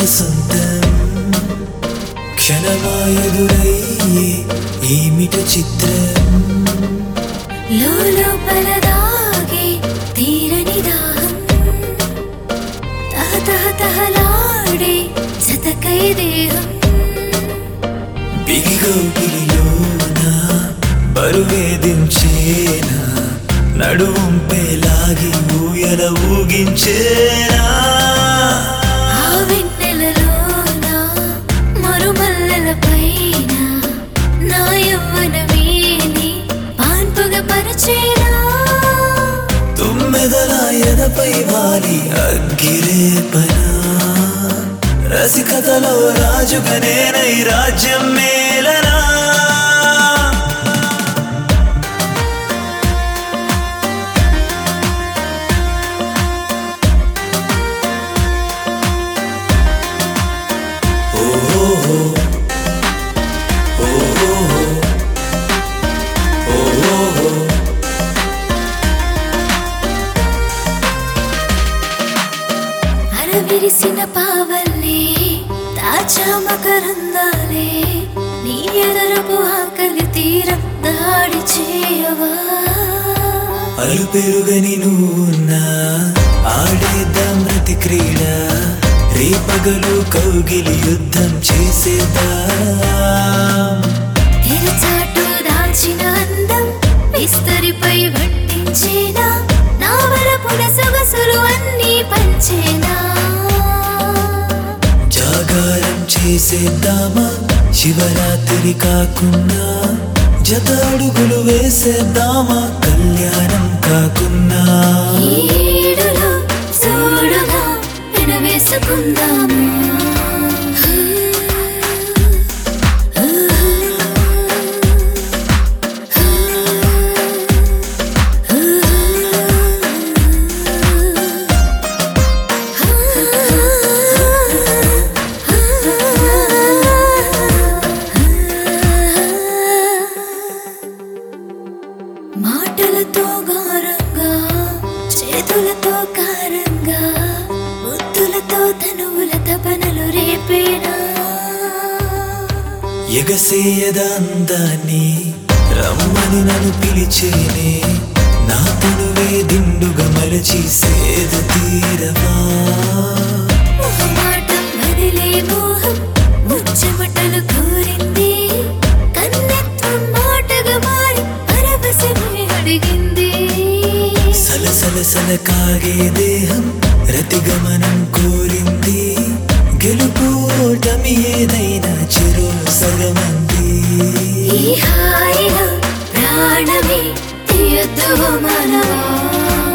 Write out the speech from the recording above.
సొంతం క్షణమాయదురయ్యే ఏమిట చిత్రం లోపల దాగే తీరని దాహం తహ తహ తహలాడే జతకై దేహం బిగిగౌగిలిలోన బరువేదించేనా నడువంపేలాగి ఊయల ఊగించేనా ఆ వెన్నెలలోన మరుమల్లెల పైన నా యవ్వనమేని పాన్పుగ పరిచేనా తుమ్మెదల ఎదపై వాలి అగ్గిరేపనా రసికతలో రాజుగా నేనై రాజ్యం మేలనా అరవిరిసిన పావల్లే తాజా మకరందాలే నీ ఎదరపు ఆకలి తీరం దాడి చేయవా అలు పెరుగని నువ్వున్నా ఆడేద్దాం రతి క్రీడ రేపగలు కౌగిలి యుద్ధం చేసేద్దాం తెరచాటు దాచిన అందం విస్తరిపై వడ్డించేనా నా వరపుల సొగసులు అన్నీ పంచేనా జాగారం చేసేద్దామా శివరాత్రి కాకున్నా జత అడుగులు వేసేద్దామా కళ్యాణం కాకున్నా ఈడులో చూడుగా వినవేసుకుందాము మాటలతో గారంగా చేతులతో కారంగా ముద్దులతో తనువుల తపనలు రేపేనా ఎగసేయద అందాన్ని రమ్మని నన్ను పిలిచేనే నా తనువే దిండుగా మలచి సేద తీరవా మొహమాటం వదిలే మోహం ముచ్చమటలు కోరింది కన్నెత్వం మాటగా మారి పరవశమే అడిగింది సలసలసల కాగే దేహం రతిగమనం కోరింది గెలుపు ఓటమి ఏదైనా చెరు సగమంది ఈ హాయిలో ప్రాణమే తీయొద్దు మనవా